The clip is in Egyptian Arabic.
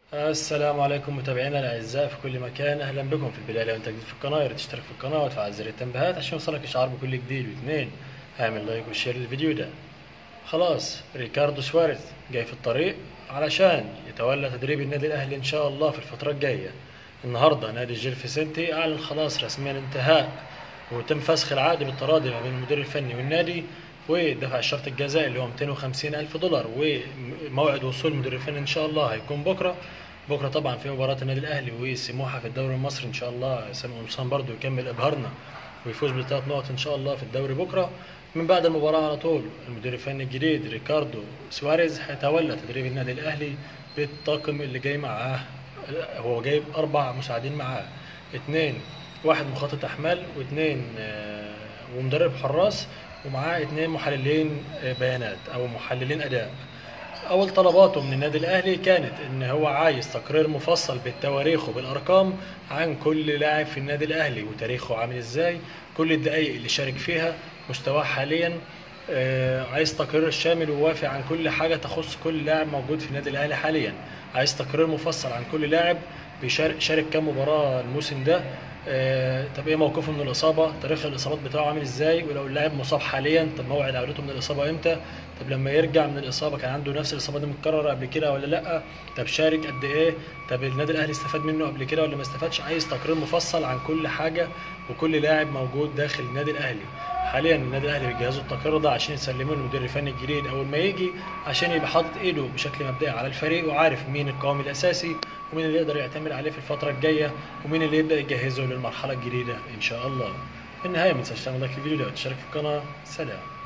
السلام عليكم متابعينا الاعزاء في كل مكان اهلا بكم في البدايه لو انت جديد في القناه يا ريت تشترك في القناه وتفعل زر التنبيهات عشان يوصلك اشعار بكل جديد واثنين اعمل لايك وشير للفيديو ده خلاص ريكاردو سواريز جاي في الطريق علشان يتولى تدريب النادي الاهلي ان شاء الله في الفتره الجايه النهارده نادي الجيل فيسنتي اعلن خلاص رسميا انتهاء وتم فسخ العقد بالتراضي ما بين المدير الفني والنادي ودفع الشرط الجزائي اللي هو 250 ألف دولار وموعد وصول المدير الفني إن شاء الله هيكون بكرة بكرة طبعا في مباراة النادي الأهلي وسموحة في الدوري المصري إن شاء الله سامي قمصان برضو يكمل إبهارنا ويفوز بثلاث نقط إن شاء الله في الدوري بكرة من بعد المباراة على طول المدير الفني الجديد ريكاردو سواريز هيتولى تدريب النادي الأهلي بالطاقم اللي جاي معاه هو جايب أربع مساعدين معاه اثنين واحد مخطط أحمال واثنين آه، ومدرب حراس ومعاه اثنين محللين آه، بيانات او محللين اداء اول طلباته من النادي الاهلي كانت ان هو عايز تقرير مفصل بالتواريخ وبالارقام عن كل لاعب في النادي الاهلي وتاريخه عامل ازاي كل الدقائق اللي شارك فيها مستواه حاليا آه، عايز تقرير شامل ووافي عن كل حاجه تخص كل لاعب موجود في النادي الاهلي حاليا عايز تقرير مفصل عن كل لاعب بيشارك شارك كام مباراه الموسم ده آه، طب ايه موقفه من الاصابه تاريخ الاصابات بتاعه عامل ازاي ولو اللاعب مصاب حاليا طب موعد عودته من الاصابه امتى طب لما يرجع من الاصابه كان عنده نفس الاصابه دي متكرره قبل كده ولا لا طب شارك قد ايه طب النادي الاهلي استفاد منه قبل كده ولا ما استفادش عايز تقرير مفصل عن كل حاجه وكل لاعب موجود داخل النادي الاهلي حاليا النادي الاهلي بيجهزوا التقرير ده عشان يسلموه للمدير الفني الجديد اول ما يجي عشان يبقى حاطط ايده بشكل مبدئي على الفريق وعارف مين القوام الاساسي ومين اللي يقدر يعتمد عليه في الفتره الجايه ومين اللي يبدا يجهزه للمرحله الجديده ان شاء الله في النهايه ما تنساش تعمل لايك للفيديو ده وتشترك في القناه سلام